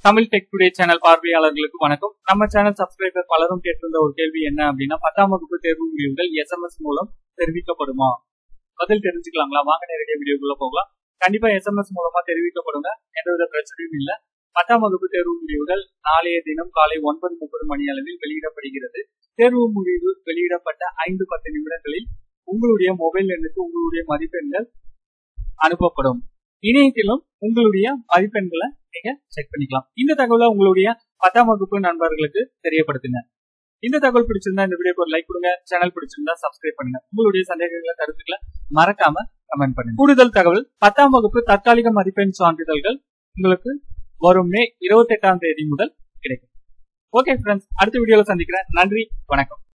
Tamil tech today channel பார்வையாளர்களுக்கு வணக்கம் நம்ம சேனல் சப்ஸ்கிரைபர் பலரும் கேட்டிருந்த ஒரு கேள்வி என்ன அப்படின்னா பத்தாம் வகுப்பு தேர்வு முடிவுகள் எஸ்எம்எஸ் மூலம் தெரிவிக்கப்படுமா பதில் தெரிஞ்சுக்கலாங்களா வாங்க நேரடியாக வீடியோக்குள்ள போகலாம் கண்டிப்பா எஸ்எம்எஸ் மூலமா தெரிவிக்கப்படுங்க எந்தவித பிரச்சனையும் இல்ல பத்தாம் வகுப்பு தேர்வு முடிவுகள் நாளைய தினம் காலை ஒன்பது முப்பது மணி அளவில் வெளியிடப்படுகிறது தேர்வு முடிவு வெளியிடப்பட்ட ஐந்து பத்து நிமிடங்களில் உங்களுடைய மொபைல் எண்ணுக்கு உங்களுடைய மதிப்பெண்கள் அனுப்பப்படும் இணையத்திலும் உங்களுடைய மதிப்பெண்களை நீங்க செக் பண்ணிக்கலாம் இந்த தகவலை உங்களுடைய பத்தாம் வகுப்பு நண்பர்களுக்கு தெரியப்படுத்துங்க இந்த தகவல் பிடிச்சிருந்தா இந்த வீடியோக்கு ஒரு லைக் கொடுங்க சேனல் பிடிச்சிருந்தா சப்ஸ்கிரைப் பண்ணுங்க உங்களுடைய சந்தேகங்களை கருத்துக்களை மறக்காம கமெண்ட் பண்ணுங்க கூடுதல் தகவல் பத்தாம் வகுப்பு தற்காலிக மதிப்பெண் சான்றிதழ்கள் உங்களுக்கு வரும் மே இருபத்தி எட்டாம் தேதி முதல் கிடைக்கும் ஓகே ஃப்ரெண்ட்ஸ் அடுத்த வீடியோல சந்திக்கிறேன் நன்றி வணக்கம்